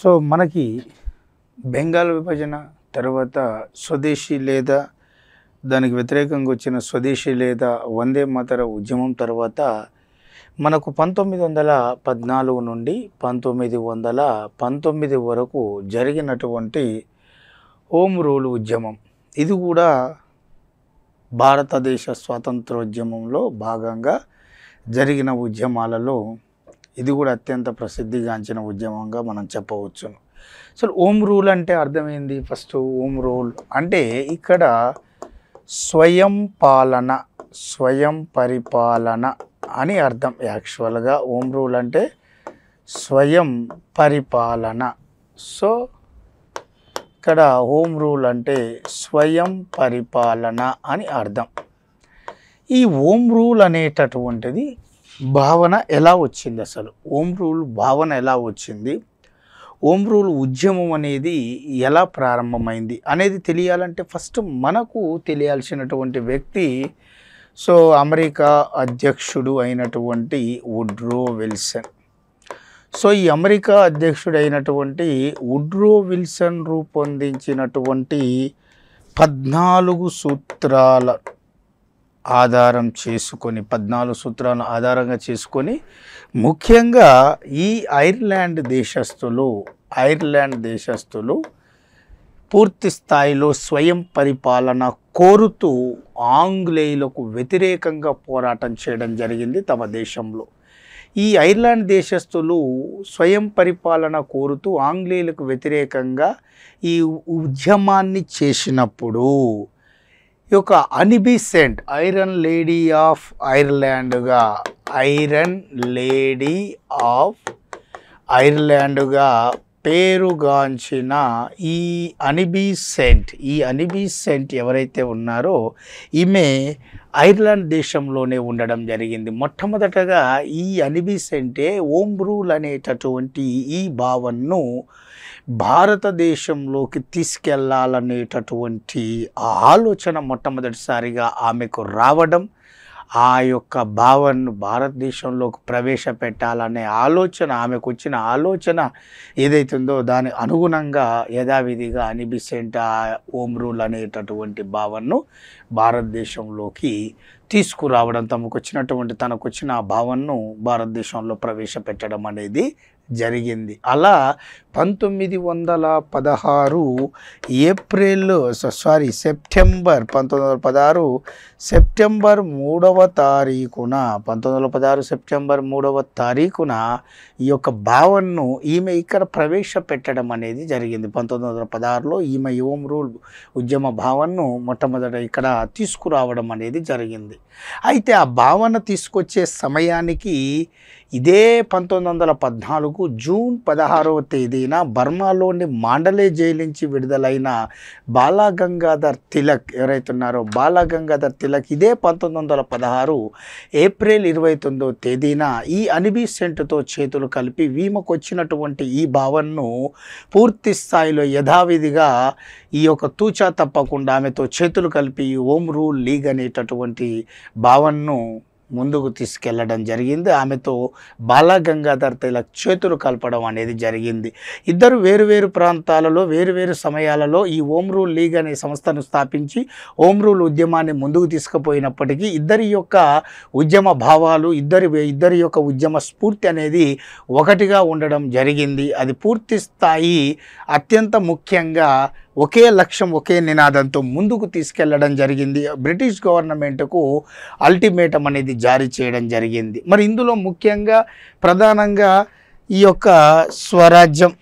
so మనకి బెంగాల్ విభజన తర్వాత స్వదేశీ లేదా దానికి వ్యతిరేకంగా వచ్చిన స్వదేశీ లేదా వందే మాతర ఉద్యమం తర్వాత మనకు పంతొమ్మిది వందల పద్నాలుగు నుండి పంతొమ్మిది వందల పంతొమ్మిది వరకు జరిగినటువంటి హోమ్ రూల్ ఉద్యమం ఇది కూడా భారతదేశ స్వాతంత్రోద్యమంలో భాగంగా జరిగిన ఉద్యమాలలో ఇది కూడా అత్యంత ప్రసిద్ధిగాంచిన ఉద్యమంగా మనం చెప్పవచ్చును అసలు ఓమ్ రూల్ అంటే అర్థమైంది ఫస్ట్ ఓమ్ రూల్ అంటే ఇక్కడ స్వయం పాలన స్వయం పరిపాలన అని అర్థం యాక్చువల్గా ఓమ్ రూల్ అంటే స్వయం పరిపాలన సో ఇక్కడ హోమ్ రూల్ అంటే స్వయం పరిపాలన అని అర్థం ఈ ఓమ్ రూల్ అనేటటువంటిది భావన ఎలా వచ్చింది అసలు ఓమ్ రూల్ భావన ఎలా వచ్చింది ఓమ్ రూల్ ఉద్యమం అనేది ఎలా ప్రారంభమైంది అనేది తెలియాలంటే ఫస్ట్ మనకు తెలియాల్సినటువంటి వ్యక్తి సో అమెరికా అధ్యక్షుడు అయినటువంటి వుడ్రో విల్సన్ సో ఈ అమెరికా అధ్యక్షుడు అయినటువంటి వుడ్రో విల్సన్ రూపొందించినటువంటి పద్నాలుగు సూత్రాల ఆధారం చేసుకొని పద్నాలుగు సూత్రాలను ఆధారంగా చేసుకొని ముఖ్యంగా ఈ ఐర్లాండ్ దేశస్థులు ఐర్లాండ్ దేశస్థులు పూర్తి స్థాయిలో స్వయం పరిపాలన కోరుతూ ఆంగ్లేయులకు వ్యతిరేకంగా పోరాటం చేయడం జరిగింది తమ దేశంలో ఈ ఐర్లాండ్ దేశస్థులు స్వయం పరిపాలన కోరుతూ ఆంగ్లేయులకు వ్యతిరేకంగా ఈ ఉద్యమాన్ని చేసినప్పుడు ఈ యొక్క అనిబిసెంట్ ఐరన్ లేడీ ఆఫ్ ఐర్లాండ్గా ఐరన్ లేడీ ఆఫ్ ఐర్లాండ్గా పేరుగాంచిన ఈ అనిబీసెంట్ ఈ అనిబీసెంట్ ఎవరైతే ఉన్నారో ఈమె ఐర్లాండ్ దేశంలోనే ఉండడం జరిగింది మొట్టమొదటగా ఈ అనిబీసెంటే ఓం రూల్ అనేటటువంటి ఈ భావనను భారతదేశంలోకి తీసుకెళ్లాలనేటటువంటి ఆ ఆలోచన మొట్టమొదటిసారిగా ఆమెకు రావడం ఆ యొక్క భావనను భారతదేశంలోకి ప్రవేశపెట్టాలనే ఆలోచన ఆమెకు వచ్చిన ఆలోచన ఏదైతుందో దాని అనుగుణంగా యథావిధిగా అనిబిసెంట్ ఓమ్ రూల్ అనేటటువంటి భావనను భారతదేశంలోకి తీసుకురావడం తమకు వచ్చినటువంటి తనకు వచ్చిన ఆ భావనను భారతదేశంలో ప్రవేశపెట్టడం అనేది జరిగింది అలా పంతొమ్మిది వందల పదహారు ఏప్రిల్ సారీ సెప్టెంబర్ పంతొమ్మిది వందల పదహారు సెప్టెంబర్ మూడవ తారీఖున పంతొమ్మిది వందల పదహారు సెప్టెంబర్ మూడవ తారీఖున ఈ యొక్క భావనను ఈమె ఇక్కడ ప్రవేశపెట్టడం అనేది జరిగింది పంతొమ్మిది వందల పదహారులో ఈమె యువం రూల్ ఉద్యమ భావనను మొట్టమొదట ఇక్కడ తీసుకురావడం అనేది జరిగింది అయితే ఆ భావన తీసుకొచ్చే సమయానికి ఇదే పంతొమ్మిది వందల పద్నాలుగు జూన్ పదహారవ తేదీన బర్మాలోని మాండలే జైలు నుంచి విడుదలైన బాలాగంగాధర్ తిలక్ ఎవరైతే ఉన్నారో బాలాగంగాధర్ తిలక్ ఇదే పంతొమ్మిది వందల పదహారు ఏప్రిల్ ఇరవై తొమ్మిదవ తేదీన ఈ అనిబిసెంట్తో చేతులు కలిపి వీమకు వచ్చినటువంటి ఈ భావనను పూర్తి స్థాయిలో యథావిధిగా ఈ యొక్క తూచా తప్పకుండా ఆమెతో చేతులు కలిపి ఓం రూల్ లీగ్ అనేటటువంటి భావనను ముందుకు తీసుకెళ్లడం జరిగింది ఆమెతో బాలగంగాధర్ తిలక్ చేతులు కలపడం అనేది జరిగింది ఇద్దరు వేరువేరు ప్రాంతాలలో వేరువేరు సమయాలలో ఈ ఓం రూల్ లీగ్ అనే సంస్థను స్థాపించి ఓం రూల్ ఉద్యమాన్ని ముందుకు తీసుకుపోయినప్పటికీ ఇద్దరి యొక్క ఉద్యమ భావాలు ఇద్దరి ఇద్దరి యొక్క ఉద్యమ స్ఫూర్తి అనేది ఒకటిగా ఉండడం జరిగింది అది పూర్తి స్థాయి అత్యంత ముఖ్యంగా ఒకే లక్ష్యం ఒకే నినాదంతో ముందుకు తీసుకెళ్లడం జరిగింది బ్రిటిష్ గవర్నమెంట్కు అల్టిమేటం అనేది జారీ చేయడం జరిగింది మరి ఇందులో ముఖ్యంగా ప్రధానంగా ఈ యొక్క స్వరాజ్యం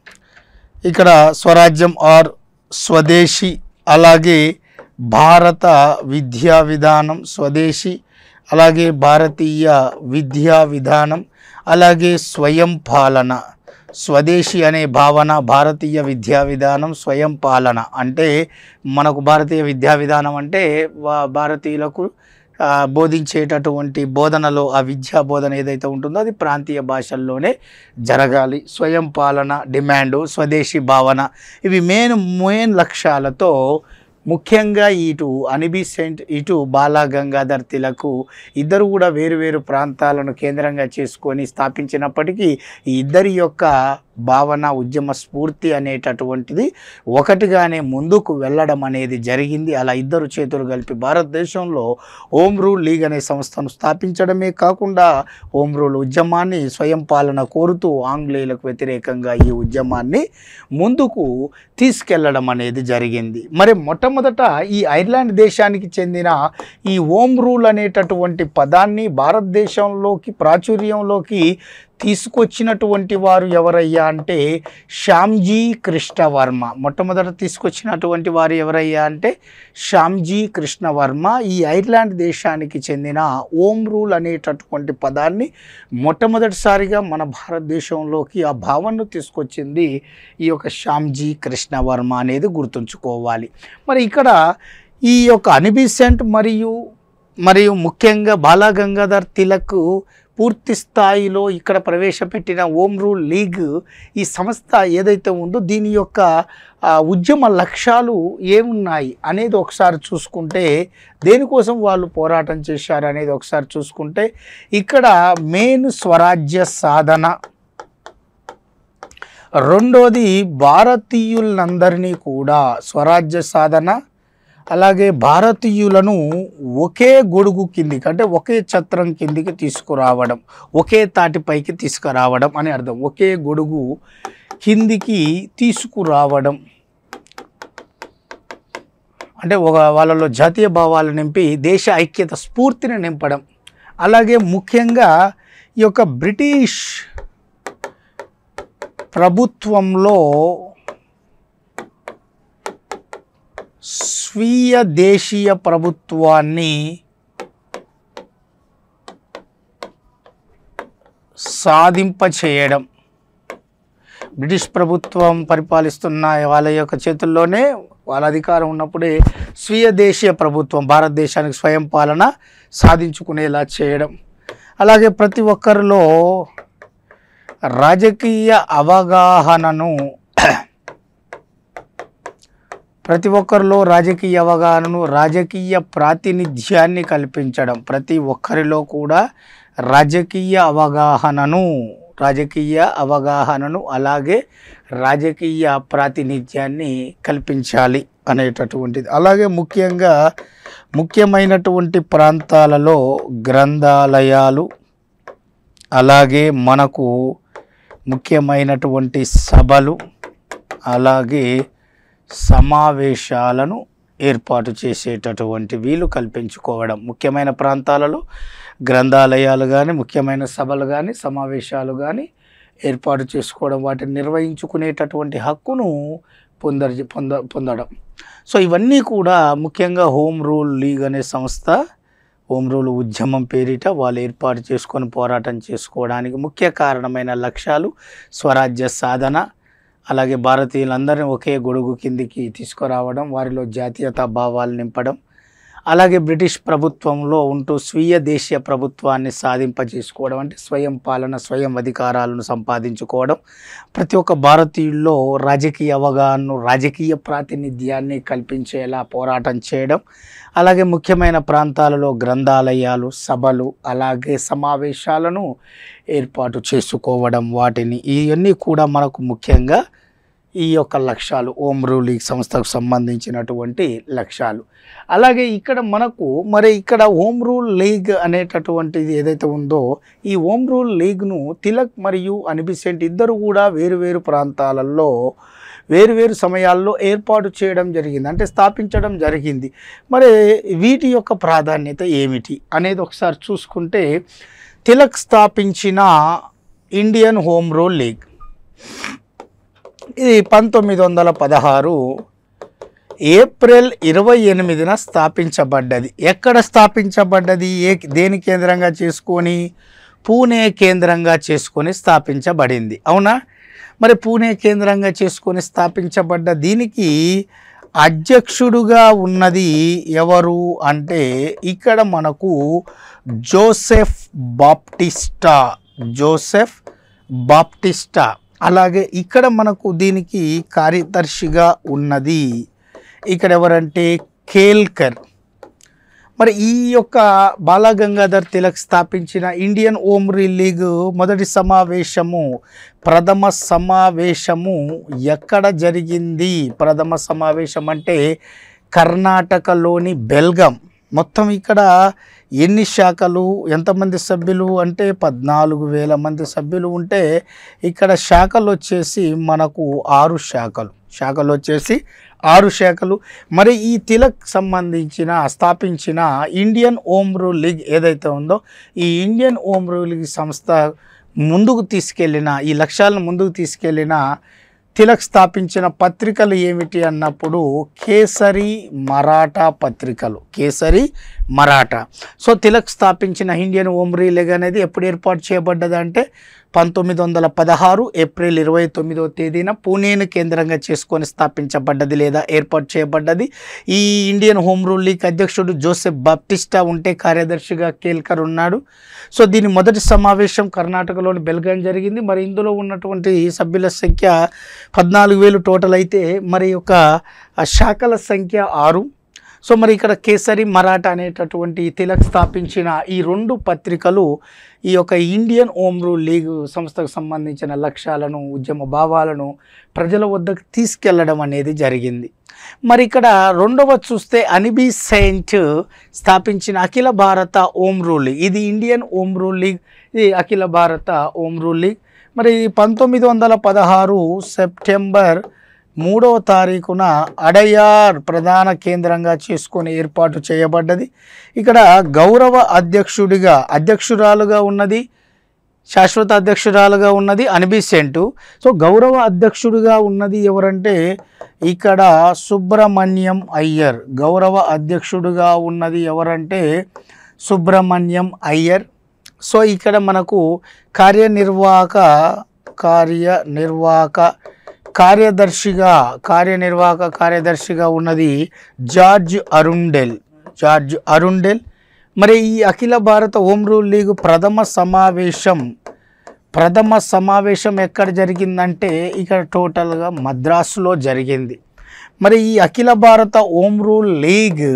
ఇక్కడ స్వరాజ్యం ఆర్ స్వదేశీ అలాగే భారత విద్యా విధానం స్వదేశీ అలాగే భారతీయ విద్యా విధానం అలాగే స్వయం పాలన స్వదేశీ అనే భావన భారతీయ విద్యా విధానం స్వయం పాలన అంటే మనకు భారతీయ విద్యా విధానం అంటే వా- భారతీయులకు ఆ, బోధించేటటువంటి బోధనలో ఆ విద్యా బోధన ఏదైతే ఉంటుందో అది ప్రాంతీయ భాషల్లోనే జరగాలి స్వయం పాలన డిమాండు స్వదేశీ భావన ఇవి మెయిన్ మెయిన్ లక్ష్యాలతో ముఖ్యంగా ఇటు అనిబిసెంట్ ఇటు బాలా గంగాధర్ తిలకు ఇద్దరు కూడా వేరు వేరు ప్రాంతాలను కేంద్రంగా చేసుకొని స్థాపించినప్పటికీ ఈ ఇద్దరి యొక్క భావన ఉద్యమ స్ఫూర్తి అనేటటువంటిది ఒకటిగానే ముందుకు వెళ్ళడం అనేది జరిగింది అలా ఇద్దరు చేతులు కలిపి భారతదేశంలో హోమ్ రూల్ లీగ్ అనే సంస్థను స్థాపించడమే కాకుండా హోమ్ రూల్ ఉద్యమాన్ని స్వయం పాలన కోరుతూ ఆంగ్లేయులకు వ్యతిరేకంగా ఈ ఉద్యమాన్ని ముందుకు తీసుకెళ్లడం అనేది జరిగింది మరి మొట్టమొదట ఈ ఐర్లాండ్ దేశానికి చెందిన ఈ హోమ్ రూల్ అనేటటువంటి పదాన్ని భారతదేశంలోకి ప్రాచుర్యంలోకి తీసుకొచ్చినటువంటి వారు ఎవరయ్యా అంటే శ్యామ్జీ కృష్ణవర్మ మొట్టమొదట తీసుకొచ్చినటువంటి వారు ఎవరయ్యా అంటే శ్యామ్జీ కృష్ణవర్మ ఈ ఐర్లాండ్ దేశానికి చెందిన ఓమ్ రూల్ అనేటటువంటి పదాన్ని మొట్టమొదటిసారిగా మన భారతదేశంలోకి ఆ భావనను తీసుకొచ్చింది ఈ యొక్క శ్యామ్జీ కృష్ణవర్మ అనేది గుర్తుంచుకోవాలి మరి ఇక్కడ ఈ యొక్క అనిబిసెంట్ మరియు మరియు ముఖ్యంగా బాలగంగాధర్ తిలక్ పూర్తి స్థాయిలో ఇక్కడ ప్రవేశపెట్టిన ఓమ్ రూల్ లీగ్ ఈ సంస్థ ఏదైతే ఉందో దీని యొక్క ఆ, ఉద్యమ లక్ష్యాలు ఏమున్నాయి అనేది ఒకసారి చూసుకుంటే దేనికోసం వాళ్ళు పోరాటం చేశారు అనేది ఒకసారి చూసుకుంటే ఇక్కడ మెయిన్ స్వరాజ్య సాధన రెండోది భారతీయులందరినీ కూడా స్వరాజ్య సాధన అలాగే భారతీయులను ఒకే గొడుగు కిందికి అంటే ఒకే ఛత్రం కిందికి తీసుకురావడం ఒకే తాటిపైకి తీసుకురావడం అని అర్థం ఒకే గొడుగు కిందికి తీసుకురావడం అంటే ఒక వాళ్ళలో జాతీయ భావాలు నింపి దేశ ఐక్యత స్ఫూర్తిని నింపడం అలాగే ముఖ్యంగా ఈ యొక్క బ్రిటిష్ ప్రభుత్వంలో స్వీయ దేశీయ ప్రభుత్వాన్ని సాధింపచేయడం బ్రిటిష్ ప్రభుత్వం పరిపాలిస్తున్న వాళ్ళ యొక్క చేతుల్లోనే వాళ్ళ అధికారం ఉన్నప్పుడే స్వీయ దేశీయ ప్రభుత్వం భారతదేశానికి స్వయం పాలన సాధించుకునేలా చేయడం అలాగే ప్రతి ఒక్కరిలో రాజకీయ అవగాహనను ప్రతి ఒక్కరిలో రాజకీయ అవగాహనను రాజకీయ ప్రాతినిధ్యాన్ని కల్పించడం ప్రతి ఒక్కరిలో కూడా రాజకీయ అవగాహనను రాజకీయ అవగాహనను అలాగే రాజకీయ ప్రాతినిధ్యాన్ని కల్పించాలి అనేటటువంటిది అలాగే ముఖ్యంగా ముఖ్యమైనటువంటి ప్రాంతాలలో గ్రంథాలయాలు అలాగే మనకు ముఖ్యమైనటువంటి సభలు అలాగే సమావేశాలను ఏర్పాటు చేసేటటువంటి వీలు కల్పించుకోవడం ముఖ్యమైన ప్రాంతాలలో గ్రంథాలయాలు కానీ ముఖ్యమైన సభలు కానీ సమావేశాలు కానీ ఏర్పాటు చేసుకోవడం వాటిని నిర్వహించుకునేటటువంటి హక్కును పొందర పొంద పొందడం సో ఇవన్నీ కూడా ముఖ్యంగా హోమ్ రూల్ లీగ్ అనే సంస్థ హోమ్ రూల్ ఉద్యమం పేరిట వాళ్ళు ఏర్పాటు చేసుకొని పోరాటం చేసుకోవడానికి ముఖ్య కారణమైన లక్ష్యాలు స్వరాజ్య సాధన అలాగే భారతీయులందరినీ ఒకే గొడుగు కిందికి తీసుకురావడం వారిలో జాతీయతా భావాలు నింపడం అలాగే బ్రిటిష్ ప్రభుత్వంలో ఉంటూ స్వీయ దేశీయ ప్రభుత్వాన్ని సాధింపజేసుకోవడం అంటే స్వయం పాలన స్వయం అధికారాలను సంపాదించుకోవడం ప్రతి ఒక్క భారతీయుల్లో రాజకీయ అవగాహనను రాజకీయ ప్రాతినిధ్యాన్ని కల్పించేలా పోరాటం చేయడం అలాగే ముఖ్యమైన ప్రాంతాలలో గ్రంథాలయాలు సభలు అలాగే సమావేశాలను ఏర్పాటు చేసుకోవడం వాటిని ఇవన్నీ కూడా మనకు ముఖ్యంగా ఈ యొక్క లక్ష్యాలు ఓం రూల్ లీగ్ సంస్థకు సంబంధించినటువంటి లక్ష్యాలు అలాగే ఇక్కడ మనకు మరి ఇక్కడ ఓం రూల్ లీగ్ అనేటటువంటిది ఏదైతే ఉందో ఈ ఓం రూల్ లీగ్ను తిలక్ మరియు అనిబిసెంట్ ఇద్దరు కూడా వేరు వేరు ప్రాంతాలలో వేరువేరు సమయాల్లో ఏర్పాటు చేయడం జరిగింది అంటే స్థాపించడం జరిగింది మరి వీటి యొక్క ప్రాధాన్యత ఏమిటి అనేది ఒకసారి చూసుకుంటే తిలక్ స్థాపించిన ఇండియన్ హోమ్ రూల్ లీగ్ ఇది పంతొమ్మిది వందల పదహారు ఏప్రిల్ ఇరవై ఎనిమిదిన స్థాపించబడ్డది ఎక్కడ స్థాపించబడ్డది ఏ దేని కేంద్రంగా చేసుకొని పూణే కేంద్రంగా చేసుకొని స్థాపించబడింది అవునా మరి పూణే కేంద్రంగా చేసుకొని స్థాపించబడ్డ దీనికి అధ్యక్షుడుగా ఉన్నది ఎవరు అంటే ఇక్కడ మనకు జోసెఫ్ బాప్టిస్టా జోసెఫ్ బాప్టిస్టా అలాగే ఇక్కడ మనకు దీనికి కార్యదర్శిగా ఉన్నది ఇక్కడ ఎవరంటే కేల్కర్ మరి ఈ యొక్క బాలగంగాధర్ తిలక్ స్థాపించిన ఇండియన్ ఓమ్రీ లీగ్ మొదటి సమావేశము ప్రథమ సమావేశము ఎక్కడ జరిగింది ప్రథమ సమావేశం అంటే కర్ణాటకలోని బెల్గం మొత్తం ఇక్కడ ఎన్ని శాఖలు ఎంతమంది సభ్యులు అంటే పద్నాలుగు వేల మంది సభ్యులు ఉంటే ఇక్కడ శాఖలు వచ్చేసి మనకు ఆరు శాఖలు శాఖలు వచ్చేసి ఆరు శాఖలు మరి ఈ తిలక్ సంబంధించిన స్థాపించిన ఇండియన్ ఓమ్ రూల్ లీగ్ ఏదైతే ఉందో ఈ ఇండియన్ ఓమ్ రూల్ లీగ్ సంస్థ ముందుకు తీసుకెళ్ళిన ఈ లక్ష్యాలను ముందుకు తీసుకెళ్ళిన తిలక్ స్థాపించిన పత్రికలు ఏమిటి అన్నప్పుడు కేసరి మరాఠా పత్రికలు కేసరి మరాఠా సో తిలక్ స్థాపించిన ఇండియన్ ఓమ్రీ లీగ్ అనేది ఎప్పుడు ఏర్పాటు చేయబడ్డది అంటే పంతొమ్మిది వందల పదహారు ఏప్రిల్ ఇరవై తొమ్మిదవ తేదీన పూణేను కేంద్రంగా చేసుకొని స్థాపించబడ్డది లేదా ఏర్పాటు చేయబడ్డది ఈ ఇండియన్ హోమ్ రూల్ లీగ్ అధ్యక్షుడు జోసెఫ్ బాప్టిస్టా ఉంటే కార్యదర్శిగా కేల్కర్ ఉన్నాడు సో దీని మొదటి సమావేశం కర్ణాటకలోని బెల్గాం జరిగింది మరి ఇందులో ఉన్నటువంటి సభ్యుల సంఖ్య పద్నాలుగు వేలు టోటల్ అయితే మరి యొక్క ఆ శాఖల సంఖ్య ఆరు సో మరి ఇక్కడ కేసరి మరాఠా అనేటటువంటి తిలక్ స్థాపించిన ఈ రెండు పత్రికలు ఈ యొక్క ఇండియన్ ఓమ్ రూల్ లీగ్ సంస్థకు సంబంధించిన లక్ష్యాలను ఉద్యమ భావాలను ప్రజల వద్దకు తీసుకెళ్లడం అనేది జరిగింది మరి ఇక్కడ రెండవ చూస్తే అనిబీ సెయింట్ స్థాపించిన అఖిల భారత ఓమ్ రూల్ లీగ్ ఇది ఇండియన్ ఓమ్ రూల్ లీగ్ ఇది అఖిల భారత ఓమ్ రూల్ లీగ్ మరి ఇది పంతొమ్మిది వందల పదహారు సెప్టెంబర్ మూడవ తారీఖున అడయార్ ప్రధాన కేంద్రంగా చేసుకొని ఏర్పాటు చేయబడ్డది ఇక్కడ గౌరవ అధ్యక్షుడిగా అధ్యక్షురాలుగా ఉన్నది శాశ్వత అధ్యక్షురాలుగా ఉన్నది అనిబిసెంటు సో గౌరవ అధ్యక్షుడిగా ఉన్నది ఎవరంటే ఇక్కడ సుబ్రహ్మణ్యం అయ్యర్ గౌరవ అధ్యక్షుడిగా ఉన్నది ఎవరంటే సుబ్రహ్మణ్యం అయ్యర్ సో ఇక్కడ మనకు కార్యనిర్వాహక కార్యనిర్వాహక కార్యదర్శిగా కార్యనిర్వాహక కార్యదర్శిగా ఉన్నది జార్జ్ అరుండెల్ జార్జ్ అరుండెల్ మరి ఈ అఖిల భారత హోమ్ రూల్ లీగ్ ప్రథమ సమావేశం ప్రథమ సమావేశం ఎక్కడ జరిగిందంటే ఇక్కడ టోటల్గా మద్రాసులో జరిగింది మరి ఈ అఖిల భారత హోమ్ రూల్ లీగ్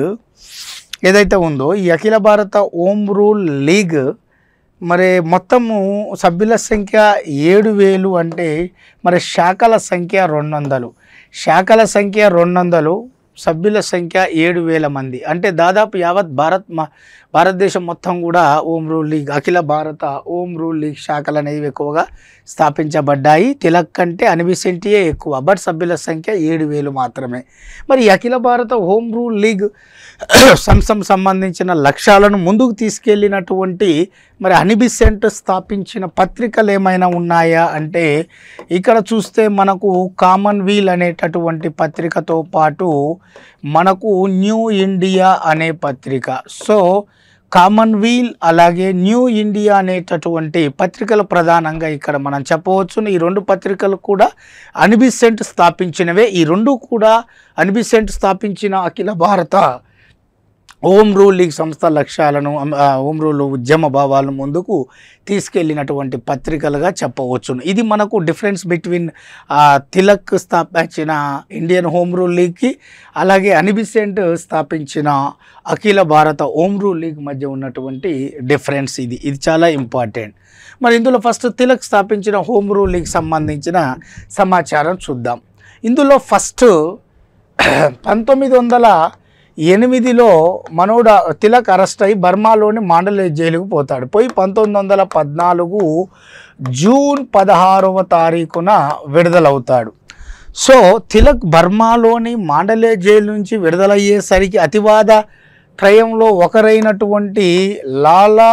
ఏదైతే ఉందో ఈ అఖిల భారత హోమ్ రూల్ లీగ్ మరి మొత్తము సభ్యుల సంఖ్య ఏడు వేలు అంటే మరి శాఖల సంఖ్య రెండు వందలు శాఖల సంఖ్య రెండు వందలు సభ్యుల సంఖ్య ఏడు వేల మంది అంటే దాదాపు యావత్ భారత్ మ- భారతదేశం మొత్తం కూడా ఓం రూల్ లీగ్ అఖిల భారత ఓం రూల్ లీగ్ శాఖలు అనేవి ఎక్కువగా స్థాపించబడ్డాయి తిలక్ కంటే అనిబిసెంటియే ఎక్కువ బట్ సభ్యుల సంఖ్య ఏడు వేలు మాత్రమే మరి ఈ అఖిల భారత హోమ్ రూల్ లీగ్ సంస్థం సంబంధించిన లక్ష్యాలను ముందుకు తీసుకెళ్ళినటువంటి మరి అనిబిసెంట్ స్థాపించిన పత్రికలు ఏమైనా ఉన్నాయా అంటే ఇక్కడ చూస్తే మనకు కామన్ వీల్ అనేటటువంటి పత్రికతో పాటు మనకు న్యూ ఇండియా అనే పత్రిక సో కామన్ వీల్ అలాగే న్యూ ఇండియా అనేటటువంటి పత్రికలు ప్రధానంగా ఇక్కడ మనం చెప్పవచ్చును ఈ రెండు పత్రికలు కూడా అనిబిసెంట్ స్థాపించినవే ఈ రెండు కూడా అనిబిసెంట్ స్థాపించిన అఖిల భారత ఓం రూల్ లీగ్ సంస్థ లక్ష్యాలను ఆ, ఓం రూల్ ఉద్యమ భావాలను ముందుకు తీసుకెళ్ళినటువంటి పత్రికలుగా చెప్పవచ్చును ఇది మనకు డిఫరెన్స్ బిట్వీన్ తిలక్ స్థాపించిన ఇండియన్ హోమ్ రూల్ లీగ్కి అలాగే అనిబిసెంట్ స్థాపించిన అఖిల భారత హోమ్ రూల్ లీగ్ మధ్య ఉన్నటువంటి డిఫరెన్స్ ఇది ఇది చాలా ఇంపార్టెంట్ మరి ఇందులో ఫస్ట్ తిలక్ స్థాపించిన హోమ్ రూల్ లీగ్ సంబంధించిన సమాచారం చూద్దాం ఇందులో ఫస్ట్ పంతొమ్మిది వందల ఎనిమిదిలో మనోడ తిలక్ అరెస్ట్ అయి బర్మాలోని మాండలే జైలుకు పోతాడు పోయి పంతొమ్మిది వందల పద్నాలుగు జూన్ పదహారవ తారీఖున విడుదలవుతాడు సో తిలక్ బర్మాలోని మాండలే జైలు నుంచి విడుదలయ్యేసరికి అతివాద త్రయంలో ఒకరైనటువంటి లాలా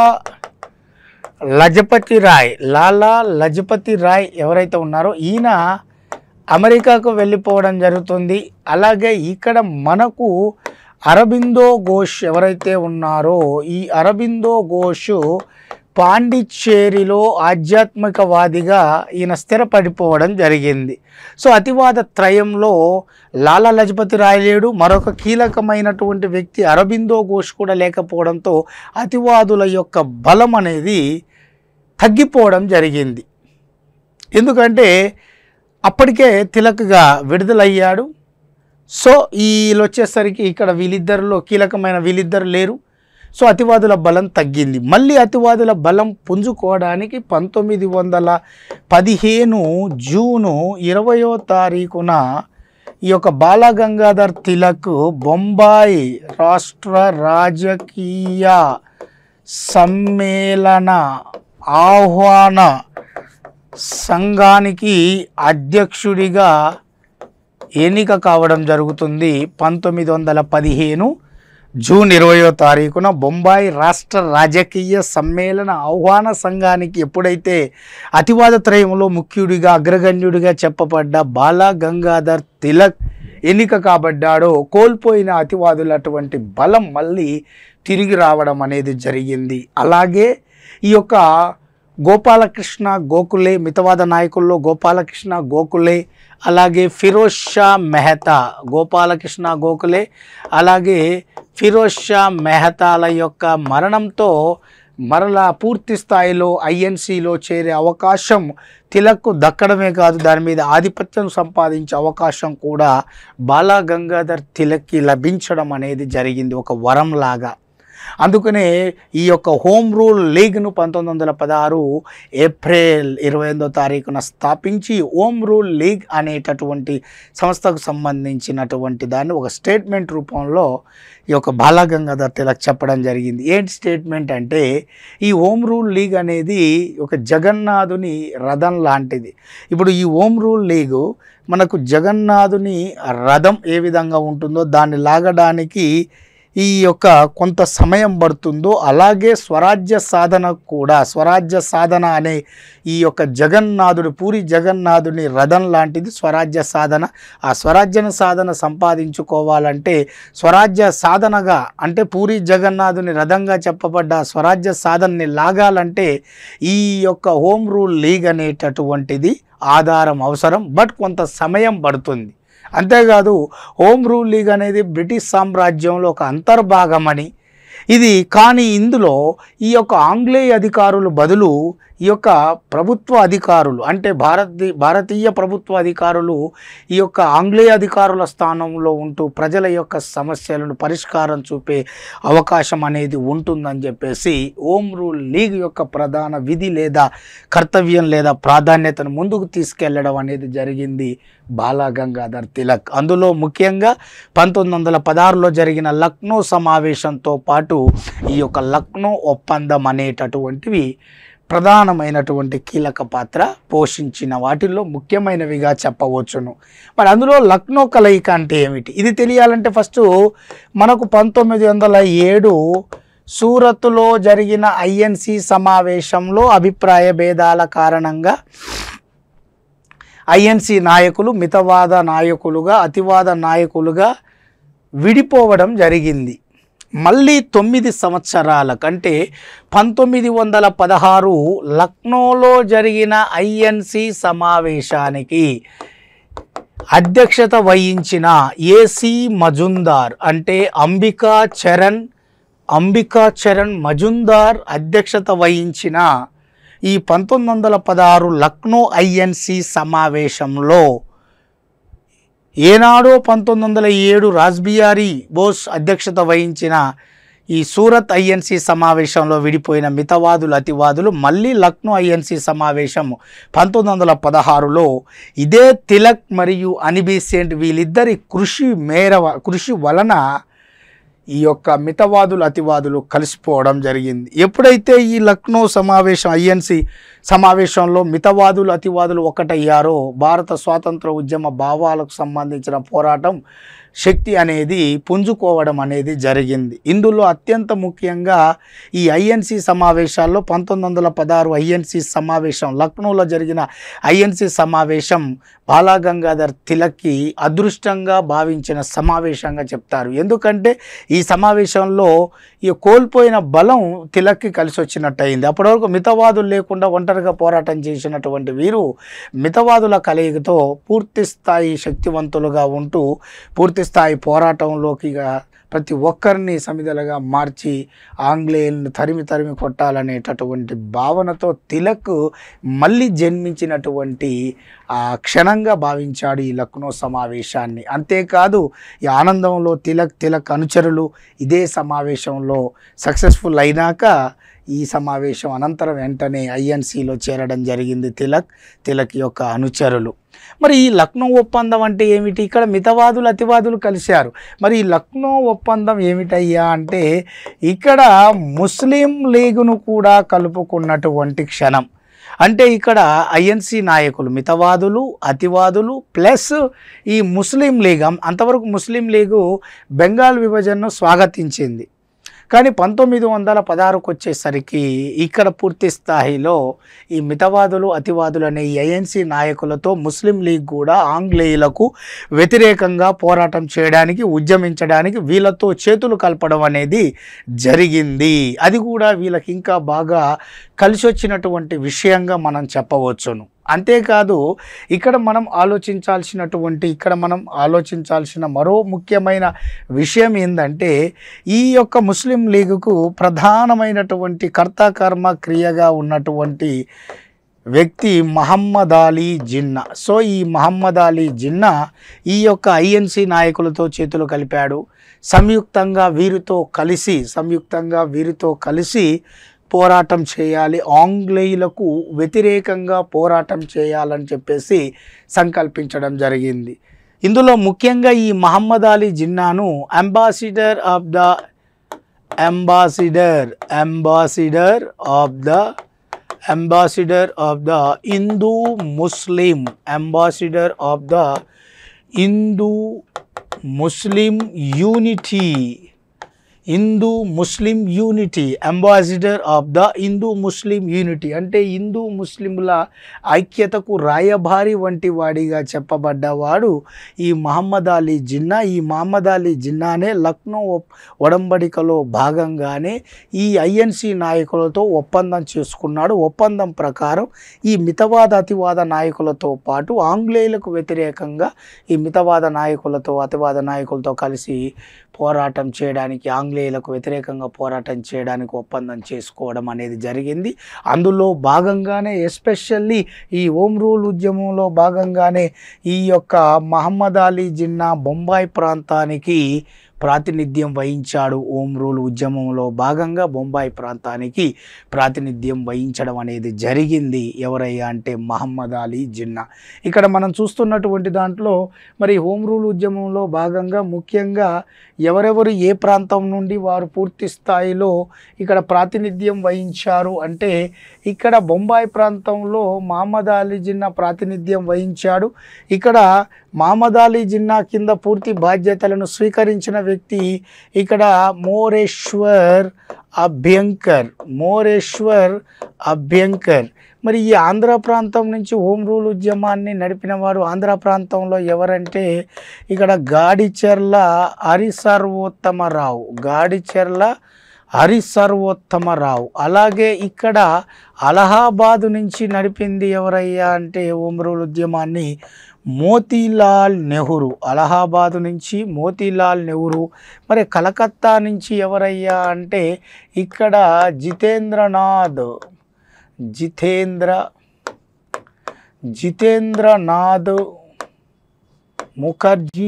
లజపతి రాయ్ లాలా లజపతి రాయ్ ఎవరైతే ఉన్నారో ఈయన అమెరికాకు వెళ్ళిపోవడం జరుగుతుంది అలాగే ఇక్కడ మనకు అరబిందో ఘోష్ ఎవరైతే ఉన్నారో ఈ అరబిందో ఘోష్ పాండిచ్చేరిలో ఆధ్యాత్మికవాదిగా ఈయన స్థిరపడిపోవడం జరిగింది సో అతివాద త్రయంలో లాలా లజపతి రాయ్ లేడు మరొక కీలకమైనటువంటి వ్యక్తి అరబిందో ఘోష్ కూడా లేకపోవడంతో అతివాదుల యొక్క బలం అనేది తగ్గిపోవడం జరిగింది ఎందుకంటే అప్పటికే తిలక్గా విడుదలయ్యాడు సో వీళ్ళు వచ్చేసరికి ఇక్కడ వీళ్ళిద్దరిలో కీలకమైన వీళ్ళిద్దరు లేరు సో అతివాదుల బలం తగ్గింది మళ్ళీ అతివాదుల బలం పుంజుకోవడానికి పంతొమ్మిది వందల పదిహేను జూను ఇరవయో తారీఖున ఈ యొక్క బాలగంగాధర్ తిలక్ బొంబాయి రాష్ట్ర రాజకీయ సమ్మేళన ఆహ్వాన సంఘానికి అధ్యక్షుడిగా ఎన్నిక కావడం జరుగుతుంది పంతొమ్మిది వందల పదిహేను జూన్ ఇరవయో తారీఖున బొంబాయి రాష్ట్ర రాజకీయ సమ్మేళన ఆహ్వాన సంఘానికి ఎప్పుడైతే అతివాద త్రయంలో ముఖ్యుడిగా అగ్రగణ్యుడిగా చెప్పబడ్డ బాలా గంగాధర్ తిలక్ ఎన్నిక కాబడ్డాడో కోల్పోయిన అతివాదులటువంటి బలం మళ్ళీ తిరిగి రావడం అనేది జరిగింది అలాగే ఈ యొక్క గోపాలకృష్ణ గోఖలే మితవాద నాయకుల్లో గోపాలకృష్ణ గోఖలే అలాగే ఫిరోజ్ షా మెహతా గోపాలకృష్ణ గోఖలే అలాగే ఫిరోజ్ షా మెహతాల యొక్క మరణంతో మరలా పూర్తి స్థాయిలో ఐఎన్సీలో చేరే అవకాశం తిలక్కు దక్కడమే కాదు దాని మీద ఆధిపత్యం సంపాదించే అవకాశం కూడా బాలా గంగాధర్ తిలక్కి లభించడం అనేది జరిగింది ఒక వరం లాగా అందుకనే ఈ యొక్క హోమ్ రూల్ లీగ్ను పంతొమ్మిది వందల పదహారు ఏప్రిల్ ఇరవై ఎనిమిదో తారీఖున స్థాపించి హోమ్ రూల్ లీగ్ అనేటటువంటి సంస్థకు సంబంధించినటువంటి దాన్ని ఒక స్టేట్మెంట్ రూపంలో ఈ యొక్క బాలగంగాధర్ తిలక్ చెప్పడం జరిగింది ఏంటి స్టేట్మెంట్ అంటే ఈ హోమ్ రూల్ లీగ్ అనేది ఒక జగన్నాథుని రథం లాంటిది ఇప్పుడు ఈ హోమ్ రూల్ లీగు మనకు జగన్నాథుని రథం ఏ విధంగా ఉంటుందో దాన్ని లాగడానికి ఈ యొక్క కొంత సమయం పడుతుందో అలాగే స్వరాజ్య సాధన కూడా స్వరాజ్య సాధన అనే ఈ యొక్క జగన్నాథుడు పూరి జగన్నాథుని రథం లాంటిది స్వరాజ్య సాధన ఆ స్వరాజ్య సాధన సంపాదించుకోవాలంటే స్వరాజ్య సాధనగా అంటే పూరి జగన్నాథుని రథంగా చెప్పబడ్డ ఆ స్వరాజ్య సాధనని లాగాలంటే ఈ యొక్క హోమ్ రూల్ లీగ్ అనేటటువంటిది ఆధారం అవసరం బట్ కొంత సమయం పడుతుంది అంతేకాదు హోమ్ రూల్ లీగ్ అనేది బ్రిటిష్ సామ్రాజ్యంలో ఒక అంతర్భాగమని ఇది కానీ ఇందులో ఈ యొక్క ఆంగ్లేయ అధికారులు బదులు ఈ యొక్క ప్రభుత్వ అధికారులు అంటే భారతీ భారతీయ ప్రభుత్వ అధికారులు ఈ యొక్క ఆంగ్లేయ అధికారుల స్థానంలో ఉంటూ ప్రజల యొక్క సమస్యలను పరిష్కారం చూపే అవకాశం అనేది ఉంటుందని చెప్పేసి హోమ్ రూల్ లీగ్ యొక్క ప్రధాన విధి లేదా కర్తవ్యం లేదా ప్రాధాన్యతను ముందుకు తీసుకెళ్లడం అనేది జరిగింది బాలా గంగాధర్ తిలక్ అందులో ముఖ్యంగా పంతొమ్మిది వందల పదహారులో జరిగిన లక్నో సమావేశంతో పాటు ఈ యొక్క లక్నో ఒప్పందం అనేటటువంటివి ప్రధానమైనటువంటి కీలక పాత్ర పోషించిన వాటిల్లో ముఖ్యమైనవిగా చెప్పవచ్చును మరి అందులో లక్నో కలయిక అంటే ఏమిటి ఇది తెలియాలంటే ఫస్ట్ మనకు పంతొమ్మిది వందల ఏడు సూరత్లో జరిగిన ఐఎన్సి సమావేశంలో అభిప్రాయ భేదాల కారణంగా ఐఎన్సి నాయకులు మితవాద నాయకులుగా అతివాద నాయకులుగా విడిపోవడం జరిగింది మళ్ళీ తొమ్మిది సంవత్సరాల కంటే పంతొమ్మిది వందల పదహారు లక్నోలో జరిగిన ఐఎన్సి సమావేశానికి అధ్యక్షత వహించిన ఏసి మజుందార్ అంటే అంబికా చరణ్ అంబికా చరణ్ మజుందార్ అధ్యక్షత వహించిన ఈ పంతొమ్మిది వందల పదహారు లక్నో ఐఎన్సి సమావేశంలో ఏనాడో పంతొమ్మిది వందల ఏడు రాజ్బిహారీ బోస్ అధ్యక్షత వహించిన ఈ సూరత్ ఐఎన్సి సమావేశంలో విడిపోయిన మితవాదులు అతివాదులు మళ్ళీ లక్నో ఐఎన్సి సమావేశం పంతొమ్మిది వందల పదహారులో ఇదే తిలక్ మరియు అనిబిసెంట్ వీళ్ళిద్దరి కృషి మేర కృషి వలన ఈ యొక్క మితవాదులు అతివాదులు కలిసిపోవడం జరిగింది ఎప్పుడైతే ఈ లక్నో సమావేశం ఐఎన్సి సమావేశంలో మితవాదులు అతివాదులు ఒకటయ్యారో భారత స్వాతంత్ర ఉద్యమ భావాలకు సంబంధించిన పోరాటం శక్తి అనేది పుంజుకోవడం అనేది జరిగింది ఇందులో అత్యంత ముఖ్యంగా ఈ ఐఎన్సి సమావేశాల్లో పంతొమ్మిది వందల పదహారు ఐఎన్సి సమావేశం లక్నోలో జరిగిన ఐఎన్సి సమావేశం బాలాగంగాధర్ తిలక్కి అదృష్టంగా భావించిన సమావేశంగా చెప్తారు ఎందుకంటే ఈ సమావేశంలో ఈ కోల్పోయిన బలం తిలక్కి కలిసి వచ్చినట్టు అయింది అప్పటివరకు మితవాదులు లేకుండా ఒంటరిగా పోరాటం చేసినటువంటి వీరు మితవాదుల కలయికతో పూర్తి స్థాయి శక్తివంతులుగా ఉంటూ పూర్తి స్థాయి పోరాటంలోకి ఇక ప్రతి ఒక్కరిని సమిధలుగా మార్చి ఆంగ్లేయులను తరిమి తరిమి కొట్టాలనేటటువంటి భావనతో తిలక్ మళ్ళీ జన్మించినటువంటి ఆ క్షణంగా భావించాడు ఈ లక్నో సమావేశాన్ని అంతేకాదు ఈ ఆనందంలో తిలక్ తిలక్ అనుచరులు ఇదే సమావేశంలో సక్సెస్ఫుల్ అయినాక ఈ సమావేశం అనంతరం వెంటనే ఐఎన్సిలో చేరడం జరిగింది తిలక్ తిలక్ యొక్క అనుచరులు మరి ఈ లక్నో ఒప్పందం అంటే ఏమిటి ఇక్కడ మితవాదులు అతివాదులు కలిశారు మరి ఈ లక్నో ఒప్పందం ఏమిటయ్యా అంటే ఇక్కడ ముస్లిం లీగును కూడా కలుపుకున్నటువంటి క్షణం అంటే ఇక్కడ ఐఎన్సి నాయకులు మితవాదులు అతివాదులు ప్లస్ ఈ ముస్లిం లీగ్ అం- అంతవరకు ముస్లిం లీగు బెంగాల్ విభజనను స్వాగతించింది కానీ పంతొమ్మిది వందల పదహారుకు వచ్చేసరికి ఇక్కడ పూర్తి స్థాయిలో ఈ మితవాదులు అతివాదులు అనే ఈ ఐఎన్సి నాయకులతో ముస్లిం లీగ్ కూడా ఆంగ్లేయులకు వ్యతిరేకంగా పోరాటం చేయడానికి ఉద్యమించడానికి వీళ్ళతో చేతులు కలపడం అనేది జరిగింది అది కూడా వీళ్ళకి ఇంకా బాగా కలిసి వచ్చినటువంటి విషయంగా మనం చెప్పవచ్చును అంతేకాదు ఇక్కడ మనం ఆలోచించాల్సినటువంటి ఇక్కడ మనం ఆలోచించాల్సిన మరో ముఖ్యమైన విషయం ఏంటంటే ఈ యొక్క ముస్లిం లీగుకు ప్రధానమైనటువంటి కర్తాకర్మ క్రియగా ఉన్నటువంటి వ్యక్తి మహమ్మద్ అలీ జిన్నా సో ఈ మహమ్మద్ అలీ జిన్నా ఈ యొక్క ఐఎన్సి నాయకులతో చేతులు కలిపాడు సంయుక్తంగా వీరితో కలిసి సంయుక్తంగా వీరితో కలిసి పోరాటం చేయాలి ఆంగ్లేయులకు వ్యతిరేకంగా పోరాటం చేయాలని చెప్పేసి సంకల్పించడం జరిగింది ఇందులో ముఖ్యంగా ఈ మహమ్మద్ అలీ జిన్నాను ambassador of the ambassador ambassador of the ambassador of the Hindu Muslim ambassador of the Hindu Muslim unity Hindu Muslim unity ambassador of the Hindu Muslim unity అంటే హిందూ ముస్లింల ఐక్యతకు రాయభారి వంటి వాడిగా చెప్పబడ్డవాడు ఈ మహమ్మద్ అలీ జిన్నా ఈ మహమ్మద్ అలీ జిన్నానే లక్నో ఒప్- ఒడంబడికలో భాగంగానే ఈ ఐఎన్సి నాయకులతో ఒప్పందం చేసుకున్నాడు ఒప్పందం ప్రకారం ఈ మితవాద అతివాద నాయకులతో పాటు ఆంగ్లేయులకు వ్యతిరేకంగా ఈ మితవాద నాయకులతో అతివాద నాయకులతో కలిసి పోరాటం చేయడానికి ఆంగ్లేయులకు వ్యతిరేకంగా పోరాటం చేయడానికి ఒప్పందం చేసుకోవడం అనేది జరిగింది అందులో భాగంగానే ఎస్పెషల్లీ ఈ ఓం రూల్ ఉద్యమంలో భాగంగానే ఈ యొక్క మహమ్మద్ అలీ జిన్నా బొంబాయి ప్రాంతానికి ప్రాతినిధ్యం వహించాడు ఓం రూల్ ఉద్యమంలో భాగంగా బొంబాయి ప్రాంతానికి ప్రాతినిధ్యం వహించడం అనేది జరిగింది ఎవరయ్యా అంటే మహమ్మద్ అలీ జిన్నా ఇక్కడ మనం చూస్తున్నటువంటి దాంట్లో మరి హోమ్ రూల్ ఉద్యమంలో భాగంగా ముఖ్యంగా ఎవరెవరు ఏ ప్రాంతం నుండి వారు పూర్తి స్థాయిలో ఇక్కడ ప్రాతినిధ్యం వహించారు అంటే ఇక్కడ బొంబాయి ప్రాంతంలో మహమ్మద్ అలీ జిన్నా ప్రాతినిధ్యం వహించాడు ఇక్కడ మహమ్మద్ అలీ జిన్నా కింద పూర్తి బాధ్యతలను స్వీకరించిన వ్యక్తి ఇక్కడ మోరేశ్వర్ అభ్యంకర్ మోరేశ్వర్ అభ్యంకర్ మరి ఈ ఆంధ్ర ప్రాంతం నుంచి హోమ్ రూల్ ఉద్యమాన్ని నడిపిన వారు ఆంధ్ర ప్రాంతంలో ఎవరంటే ఇక్కడ గాడిచెర్ల హరిసర్వోత్తమరావు గాడిచెర్ల హరిసర్వోత్తమరావు అలాగే ఇక్కడ అలహాబాద్ నుంచి నడిపింది ఎవరయ్యా అంటే హోమ్ రూల్ ఉద్యమాన్ని మోతీలాల్ నెహ్రూ అలహాబాద్ నుంచి మోతీలాల్ నెహ్రూ మరి కలకత్తా నుంచి ఎవరయ్యా అంటే ఇక్కడ జితేంద్రనాథ్ జితేంద్ర జితేంద్రనాథ్ ముఖర్జీ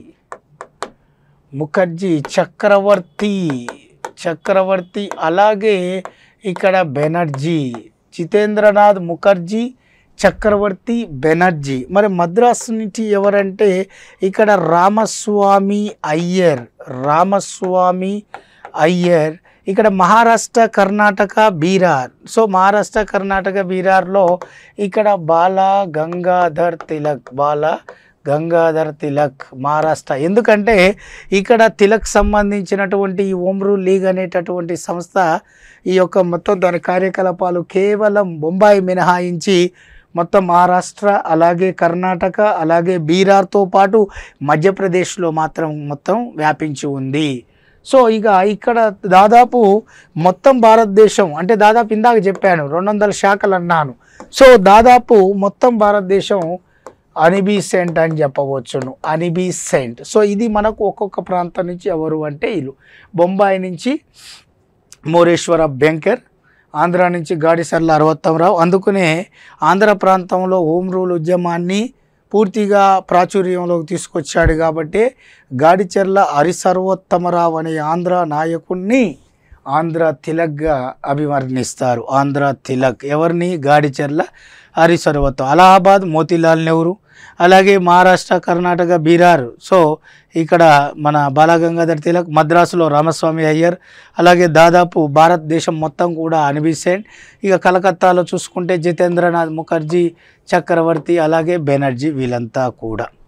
ముఖర్జీ చక్రవర్తి చక్రవర్తి అలాగే ఇక్కడ బెనర్జీ జితేంద్రనాథ్ ముఖర్జీ చక్రవర్తి బెనర్జీ మరి మద్రాసు నుంచి ఎవరంటే ఇక్కడ రామస్వామి అయ్యర్ రామస్వామి అయ్యర్ ఇక్కడ మహారాష్ట్ర కర్ణాటక బీరార్ సో మహారాష్ట్ర కర్ణాటక బీరార్లో ఇక్కడ బాలా గంగాధర్ తిలక్ బాలా గంగాధర్ తిలక్ మహారాష్ట్ర ఎందుకంటే ఇక్కడ తిలక్ సంబంధించినటువంటి ఈ ఓమ్రూ లీగ్ అనేటటువంటి సంస్థ ఈ యొక్క మొత్తం దాని కార్యకలాపాలు కేవలం బొంబాయి మినహాయించి మొత్తం మహారాష్ట్ర అలాగే కర్ణాటక అలాగే బీరార్తో పాటు మధ్యప్రదేశ్లో మాత్రం మొత్తం వ్యాపించి ఉంది సో ఇక ఇక్కడ దాదాపు మొత్తం భారతదేశం అంటే దాదాపు ఇందాక చెప్పాను రెండు వందల శాఖలు అన్నాను సో దాదాపు మొత్తం భారతదేశం అనిబీసెంట్ అని చెప్పవచ్చును అనిబీసెంట్ సో ఇది మనకు ఒక్కొక్క ప్రాంతం నుంచి ఎవరు అంటే వీళ్ళు బొంబాయి నుంచి మోరేశ్వర బెంకర్ ఆంధ్ర నుంచి గాడిసర్ల అరవత్తమరావు అందుకనే ఆంధ్ర ప్రాంతంలో హోమ్ రూల్ ఉద్యమాన్ని పూర్తిగా ప్రాచుర్యంలోకి తీసుకొచ్చాడు కాబట్టి గాడిచెర్ల హరిసర్వోత్తమరావు అనే ఆంధ్ర నాయకుడిని ఆంధ్ర తిలక్గా అభివర్ణిస్తారు ఆంధ్ర తిలక్ ఎవరిని గాడిచెర్ల హరిసర్వోత్తం అలహాబాద్ మోతీలాల్ నెహ్రూ అలాగే మహారాష్ట్ర కర్ణాటక బీరార్ సో ఇక్కడ మన బాలగంగాధర్ తిలక్ మద్రాసులో రామస్వామి అయ్యర్ అలాగే దాదాపు భారతదేశం మొత్తం కూడా అనిబిసెంట్ ఇక కలకత్తాలో చూసుకుంటే జితేంద్రనాథ్ ముఖర్జీ చక్రవర్తి అలాగే బెనర్జీ వీళ్ళంతా కూడా